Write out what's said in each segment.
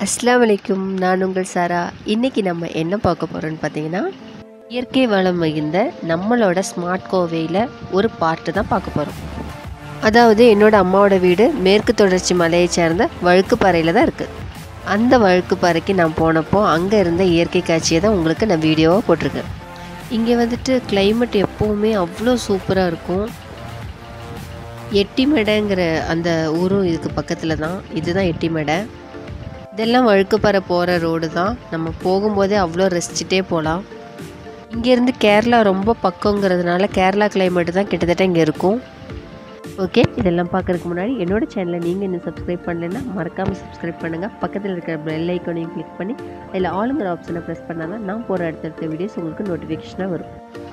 அஸ்ஸலாமு அலைக்கும் நான் உங்கள் சாரா இன்றைக்கி நம்ம என்ன பார்க்க போகிறோம்னு பார்த்தீங்கன்னா இயற்கை வளம் மிகுந்த நம்மளோட ஸ்மார்ட் கோவையில் ஒரு பார்ட்டு தான் பார்க்க போகிறோம் அதாவது என்னோட அம்மாவோட வீடு மேற்கு தொடர்ச்சி மலையை சேர்ந்த வழுக்குப்பாறையில் தான் இருக்குது அந்த வழுக்குப்பாறைக்கு நான் போனப்போ அங்கே இருந்த இயற்கை காட்சியை தான் உங்களுக்கு நான் வீடியோவாக போட்டிருக்கேன் இங்கே வந்துட்டு climate எப்போவுமே அவ்வளோ சூப்பராக இருக்கும் எட்டிமடைங்கிற அந்த ஊரும் இதுக்கு பக்கத்தில் தான் இதுதான் எட்டிமடை இதெல்லாம் வழுக்குப்பாறை போகிற ரோடு தான் நம்ம போகும்போதே அவ்வளோ ரசிச்சுட்டே போகலாம் இங்கேருந்து கேரளா ரொம்ப பக்கங்கிறதுனால கேரளா climate தான் கிட்டத்தட்ட இங்கே இருக்கும் ஓகே இதெல்லாம் பார்க்கறதுக்கு முன்னாடி என்னோட சேனலை நீங்கள் இன்னும் சப்ஸ்கிரைப் பண்ணலைன்னா மறக்காமல் சப்ஸ்கிரைப் பண்ணுங்கள் பக்கத்தில் இருக்கிற பெல் ஐக்கானையும் கிளிக் பண்ணி அதில் ஆளுங்கிற ஆப்ஷனை ப்ரெஸ் பண்ணால் தான் நான் போகிற அடுத்தடுத்த வீடியோஸ் உங்களுக்கு நோட்டிஃபிகேஷனாக வரும்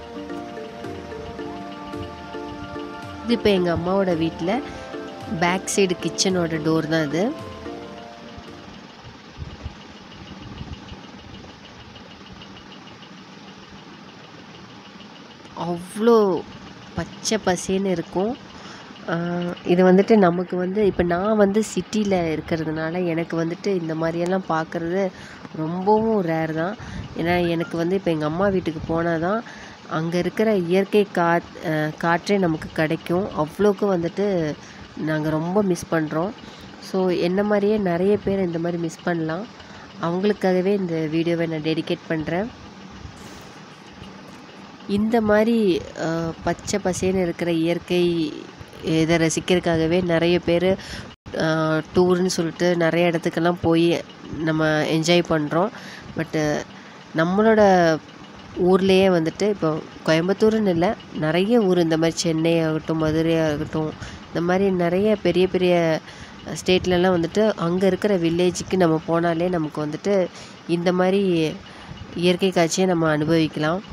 இது இப்போ எங்கள் அம்மாவோட வீட்டில் பேக் சைடு கிச்சனோட டோர் தான் இது அவ்வளோ பச்சை பசேன்னு இருக்கும் ஆஹ் இது வந்துட்டு நமக்கு வந்து இப்போ நான் வந்து சிட்டியில் இருக்கிறதுனால எனக்கு வந்துட்டு இந்த மாதிரியெல்லாம் பார்க்குறது ரொம்பவும் ரேர் தான் ஏன்னா எனக்கு வந்து இப்போ எங்கள் அம்மா வீட்டுக்கு போனால் தான் அங்கே இருக்கிற இயற்கை காத் ஆஹ் காற்றே நமக்கு கிடைக்கும் அவ்வளோக்கு வந்துட்டு நாங்கள் ரொம்ப மிஸ் பண்ணுறோம் ஸோ என்ன மாதிரியே நிறைய பேர் இந்த மாதிரி மிஸ் பண்ணலாம் அவங்களுக்காகவே இந்த வீடியோவை நான் டெடிகேட் பண்ணுறேன் இந்த மாதிரி அஹ், பச்சை பசேன்னு இருக்கிற இயற்கை இதை ரசிக்கிறதுக்காகவே நிறைய பேர் டூர்னு சொல்லிட்டு நிறைய இடத்துக்கெல்லாம் போய் நம்ம என்ஜாய் பண்ணுறோம் பட்டு நம்மளோட ஊர்லேயே வந்துட்டு இப்போ கோயம்புத்தூர்னு இல்லை நிறைய ஊர் இந்த மாதிரி சென்னை ஆகட்டும் மதுரை ஆகட்டும் இந்த மாதிரி நிறைய பெரிய பெரிய ஸ்டேட்லலாம் வந்துட்டு அங்கே இருக்கிற வில்லேஜுக்கு நம்ம போனாலே நமக்கு வந்துட்டு இந்த மாதிரி இயற்கை காட்சியை நம்ம அனுபவிக்கலாம்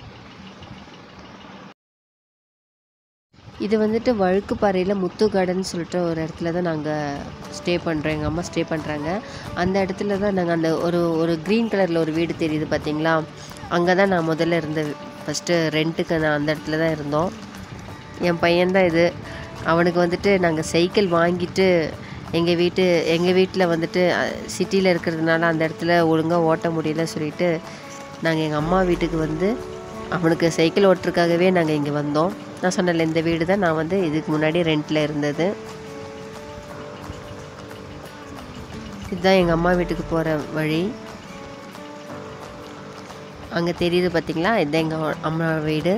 இது வந்துட்டு வழுக்குப்பாறையில் முத்து கார்டன் சொல்லிட்டு ஒரு இடத்துல தான் நாங்கள் ஸ்டே பண்ணுறோம் எங்கள் அம்மா ஸ்டே பண்ணுறாங்க அந்த இடத்துல தான் நாங்கள் அந்த ஒரு ஒரு க்ரீன் கலரில் ஒரு வீடு தெரியுது பார்த்தீங்களா அங்கே தான் நான் முதல்ல இருந்த ஃபஸ்ட்டு ரெண்ட்டுக்கு நான் அந்த இடத்துல தான் இருந்தோம் என் பையன்தான் இது அவனுக்கு வந்துட்டு நாங்கள் சைக்கிள் வாங்கிட்டு எங்கள் வீட்டு எங்கள் வீட்டில் வந்துட்டு சிட்டியில் இருக்கிறதுனால அந்த இடத்துல ஒழுங்காக ஓட்ட முடியல சொல்லிட்டு நாங்கள் எங்கள் அம்மா வீட்டுக்கு வந்து அவனுக்கு சைக்கிள் ஓட்டுறதுக்காகவே நாங்கள் இங்கே வந்தோம் நான் சொன்னல இந்த வீடு தான் நான் வந்து இதுக்கு முன்னாடி ரெண்டில் இருந்தது இதுதான் எங்கள் அம்மா வீட்டுக்கு போகிற வழி அங்கே தெரியுது பார்த்தீங்களா இதுதான் எங்கள் அம்மா வீடு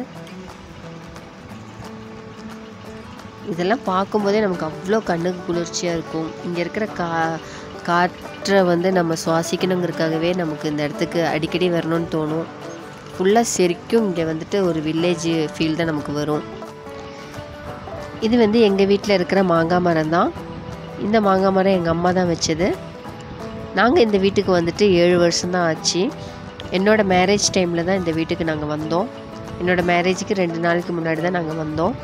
இதெல்லாம் பார்க்கும்போதே நமக்கு அவ்வளோ கண்ணுக்கு குளிர்ச்சியாக இருக்கும் இங்கே இருக்கிற கா காற்றை வந்து நம்ம சுவாசிக்கணுங்கிறதுக்காகவே நமக்கு இந்த இடத்துக்கு அடிக்கடி வரணும்னு தோணும் ஃபுல்லாக செரிக்கும் இங்கே வந்துட்டு ஒரு வில்லேஜ் ஃபீல் தான் நமக்கு வரும் இது வந்து எங்கள் வீட்டில் இருக்கிற மாங்காய் மரம் தான் இந்த மாங்காய் மரம் எங்கள் அம்மா தான் வச்சது நாங்கள் இந்த வீட்டுக்கு வந்துட்டு ஏழு வருஷம்தான் ஆச்சு என்னோடய மேரேஜ் டைமில் தான் இந்த வீட்டுக்கு நாங்கள் வந்தோம் என்னோடய மேரேஜுக்கு ரெண்டு நாளுக்கு முன்னாடி தான் நாங்கள் வந்தோம்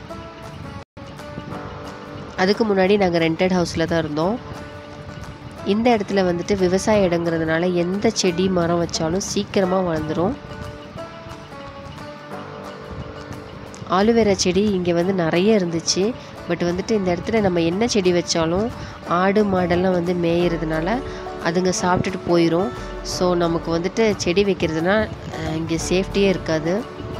அதுக்கு முன்னாடி நாங்கள் ரெண்டட் ஹவுஸில் தான் இருந்தோம் இந்த இடத்துல வந்துட்டு விவசாய இடங்கிறதுனால எந்த செடி மரம் வச்சாலும் சீக்கிரமாக வளர்ந்துடும் ஆலுவேரா செடி இங்கே வந்து நிறைய இருந்துச்சு பட் வந்துட்டு இந்த இடத்துல நம்ம என்ன செடி வச்சாலும் ஆடு மாடெல்லாம் வந்து மேயிறதுனால அதுங்க சாப்பிட்டுட்டு போயிடும் ஸோ நமக்கு வந்துட்டு செடி வைக்கிறதுனா அஹ், இங்கே சேஃப்டியே இருக்காது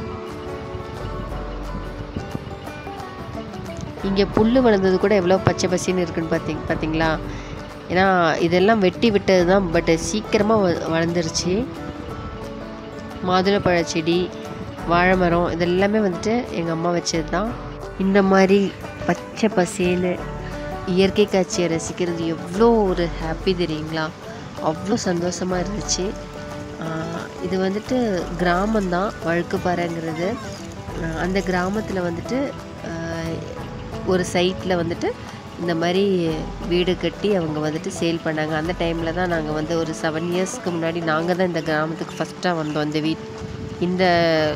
இங்கே புல் வளர்ந்தது கூட எவ்வளோ பச்சை பசின்னு இருக்குன்னு பார்த்தீங்க பார்த்தீங்களா ஏன்னா இதெல்லாம் வெட்டி விட்டது தான் பட் சீக்கிரமாக வ வளர்ந்துருச்சு மாதுளப்பழ செடி வாழை மரம் இதெல்லாமே வந்துட்டு எங்கள் அம்மா வச்சது தான் இந்த மாதிரி பச்சை பசேன்னு இயற்கை காட்சியை ரசிக்கிறது எவ்வளோ ஒரு ஹாப்பி தெரியுங்களா அவ்வளோ சந்தோஷமாக இருந்துச்சு ஆஹ் இது வந்துட்டு கிராமம்தான் வழுக்குப்பாறைங்கிறது ஆஹ் அந்த கிராமத்தில் வந்துட்டு ஆஹ் ஒரு சைட்டில் வந்துட்டு இந்த மாதிரி வீடு கட்டி அவங்க வந்துட்டு சேல் பண்ணாங்க அந்த டைமில் தான் நாங்கள் வந்து ஒரு செவன் இயர்ஸ்க்கு முன்னாடி நாங்கள் தான் இந்த கிராமத்துக்கு ஃபஸ்ட்டாக வந்தோம் இந்த வீட் இந்த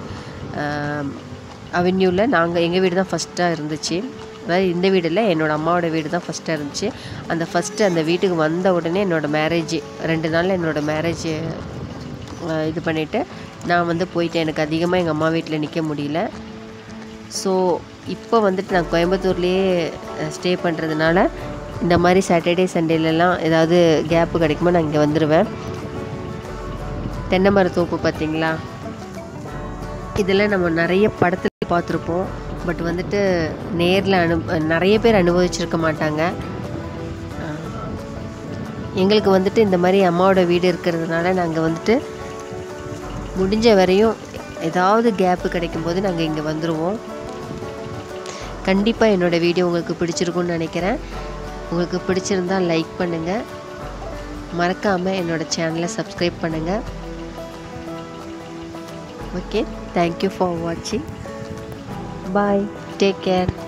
அவென்யூவில் நாங்கள் எங்கள் வீடு தான் ஃபஸ்ட்டாக இருந்துச்சு அதாவது இந்த வீடு இல்லை என்னோடய அம்மாவோட வீடு தான் ஃபஸ்ட்டாக இருந்துச்சு அந்த ஃபஸ்ட்டு அந்த வீட்டுக்கு வந்த உடனே என்னோடய மேரேஜ் ரெண்டு நாளில் என்னோடய மேரேஜ் இது பண்ணிவிட்டு நான் வந்து போயிட்டேன் எனக்கு அதிகமாக எங்கள் அம்மா வீட்டில் நிற்க முடியல ஸோ இப்போ வந்துட்டு நான் கோயம்புத்தூர்லேயே ஸ்டே பண்ணுறதுனால இந்த மாதிரி சாட்டர்டே சண்டேலலாம் ஏதாவது கேப்பு கிடைக்குமோ நான் இங்கே வந்துடுவேன் தென்னை மர தோப்பு பார்த்தீங்களா இதெல்லாம் நம்ம நிறைய படத்தில் பார்த்துருப்போம் பட் வந்துட்டு நேரில் அனு நிறைய பேர் அனுபவிச்சிருக்க மாட்டாங்க அஹ் எங்களுக்கு வந்துட்டு இந்த மாதிரி அம்மாவோட வீடு இருக்கிறதுனால நாங்கள் வந்துட்டு முடிஞ்ச வரையும் ஏதாவது கேப்பு கிடைக்கும்போது நாங்கள் இங்கே வந்துடுவோம் கண்டிப்பாக என்னோடய வீடியோ உங்களுக்கு பிடிச்சிருக்கும்னு நினைக்கிறேன் உங்களுக்கு பிடிச்சிருந்தா லைக் பண்ணுங்கள் மறக்காமல் என்னோடய சேனலை சப்ஸ்கிரைப் பண்ணுங்கள் ஓகே தேங்க்யூ ஃபார் வாட்சிங் பாய் டேக் கேர்